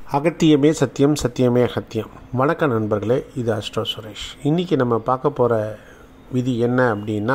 அகத்தியமே சத்தியம் சத்தியமே அகத்தியம் வணக்கம் நண்பர்களே இது அஸ்ட்ரோ சுரேஷ் இன்றைக்கி நம்ம பார்க்க போகிற விதி என்ன அப்படின்னா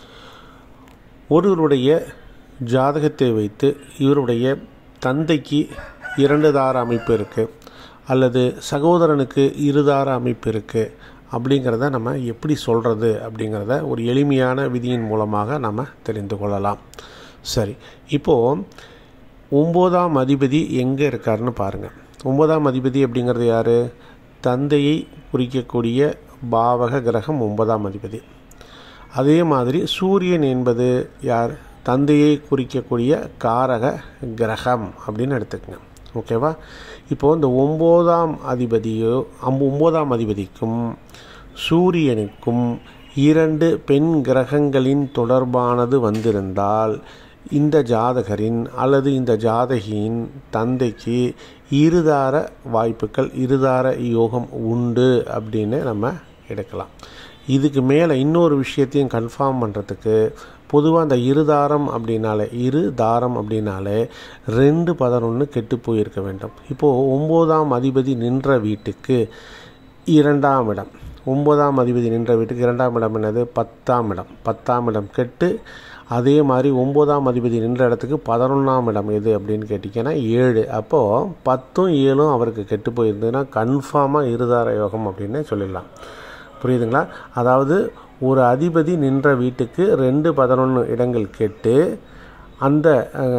ஒருவருடைய ஜாதகத்தை வைத்து இவருடைய தந்தைக்கு இரண்டு தார அமைப்பு இருக்குது அல்லது சகோதரனுக்கு இருதார அமைப்பு இருக்குது அப்படிங்கிறத நம்ம எப்படி சொல்கிறது அப்படிங்கிறத ஒரு எளிமையான விதியின் மூலமாக நம்ம தெரிந்து கொள்ளலாம் சரி இப்போது ஒம்போதாம் அதிபதி எங்கே இருக்காருன்னு பாருங்கள் ஒன்பதாம் அதிபதி அப்படிங்கிறது யார் தந்தையை குறிக்கக்கூடிய பாவக கிரகம் ஒன்பதாம் அதிபதி அதே மாதிரி சூரியன் என்பது யார் தந்தையை குறிக்கக்கூடிய காரக கிரகம் அப்படின்னு எடுத்துக்கங்க ஓகேவா இப்போது இந்த ஒம்போதாம் அதிபதியோ அம் ஒம்போதாம் அதிபதிக்கும் சூரியனுக்கும் இரண்டு பெண் கிரகங்களின் தொடர்பானது வந்திருந்தால் இந்த ஜாதகரின் அல்லது இந்த ஜாதகியின் தந்தைக்கு இருதார வாய்ப்புகள் இருதார யோகம் உண்டு அப்படின்னு நம்ம எடுக்கலாம் இதுக்கு மேலே இன்னொரு விஷயத்தையும் கன்ஃபார்ம் பண்ணுறதுக்கு பொதுவாக அந்த இருதாரம் அப்படின்னாலே இரு தாரம் அப்படின்னாலே ரெண்டு பதினொன்று கெட்டு போயிருக்க வேண்டும் இப்போது ஒம்போதாம் அதிபதி நின்ற வீட்டுக்கு இரண்டாம் இடம் ஒன்பதாம் அதிபதி நின்ற வீட்டுக்கு இரண்டாம் இடம் என்னது பத்தாம் இடம் பத்தாம் இடம் கெட்டு அதே மாதிரி ஒம்போதாம் அதிபதி நின்ற இடத்துக்கு பதினொன்றாம் இடம் எது அப்படின்னு கேட்டிங்கன்னா ஏழு அப்போது பத்தும் ஏழும் அவருக்கு கெட்டு போயிருந்ததுன்னா கன்ஃபார்மாக இருதார யோகம் அப்படின்னு சொல்லிடலாம் புரியுதுங்களா அதாவது ஒரு அதிபதி நின்ற வீட்டுக்கு ரெண்டு பதினொன்று இடங்கள் கெட்டு அந்த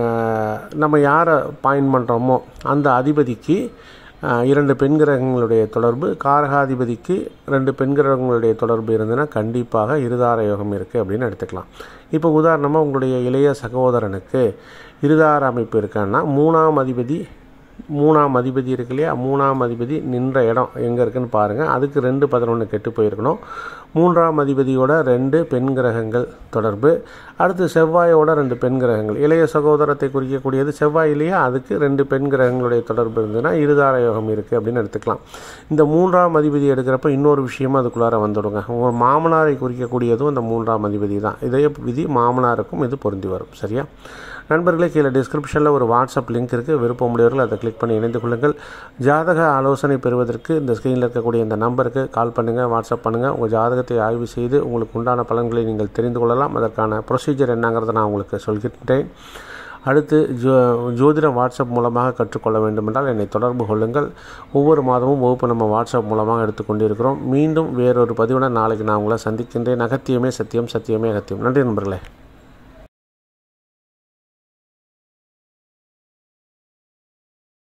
நம்ம யாரை பாயிண்ட் பண்ணுறோமோ அந்த அதிபதிக்கு இரண்டு பெண் கிரகங்களுடைய தொடர்பு காரகாதிபதிக்கு ரெண்டு பெண் கிரகங்களுடைய தொடர்பு இருந்ததுன்னா கண்டிப்பாக இருதார யோகம் இருக்குது அப்படின்னு எடுத்துக்கலாம் இப்போ உதாரணமாக உங்களுடைய இளைய சகோதரனுக்கு இருதார அமைப்பு இருக்கான்னா மூணாம் அதிபதி மூணாம் அதிபதி இருக்கு இல்லையா மூணாம் அதிபதி நின்ற இடம் எங்கே இருக்குன்னு பாருங்கள் அதுக்கு ரெண்டு பதினொன்று கெட்டு போயிருக்கணும் மூன்றாம் அதிபதியோட ரெண்டு பெண் கிரகங்கள் தொடர்பு அடுத்து செவ்வாயோட ரெண்டு பெண் கிரகங்கள் இளைய சகோதரத்தை குறிக்கக்கூடியது செவ்வாய் இல்லையா அதுக்கு ரெண்டு பெண் கிரகங்களுடைய தொடர்பு இருந்ததுன்னா இருதார யோகம் இருக்குது அப்படின்னு எடுத்துக்கலாம் இந்த மூன்றாம் அதிபதி எடுக்கிறப்ப இன்னொரு விஷயமும் அதுக்குள்ளார வந்துடுங்க ஒரு மாமனாரை குறிக்கக்கூடியதும் அந்த மூன்றாம் அதிபதி தான் இதே விதி மாமனாருக்கும் இது பொருந்தி வரும் சரியா நண்பர்களே கீழே டிஸ்கிரிப்ஷனில் ஒரு வாட்ஸ்அப் லிங்க் இருக்குது விருப்பமுடையவர்கள் அதை கிளிக் பண்ணி இணைந்து கொள்ளுங்கள் ஜாதக ஆலோசனை பெறுவதற்கு இந்த ஸ்க்ரீனில் இருக்கக்கூடிய இந்த நம்பருக்கு கால் பண்ணுங்கள் வாட்ஸ்அப் பண்ணுங்கள் உங்கள் ஜாதகத்தை ஆய்வு செய்து உங்களுக்கு உண்டான பலன்களை நீங்கள் தெரிந்து கொள்ளலாம் அதற்கான ப்ரொசீஜர் என்னங்கிறத நான் உங்களுக்கு சொல்கின்றேன் அடுத்து ஜோ ஜோதிடம் வாட்ஸ்அப் மூலமாக கற்றுக்கொள்ள வேண்டுமென்றால் என்னை தொடர்பு கொள்ளுங்கள் ஒவ்வொரு மாதமும் வகுப்பு நம்ம வாட்ஸ்அப் மூலமாக எடுத்துக்கொண்டிருக்கிறோம் மீண்டும் வேறொரு பதிவுடன் நாளைக்கு நான் உங்களை சந்திக்கின்றேன் அகத்தியமே சத்தியம் சத்தியமே அகத்தியம் நன்றி நண்பர்களே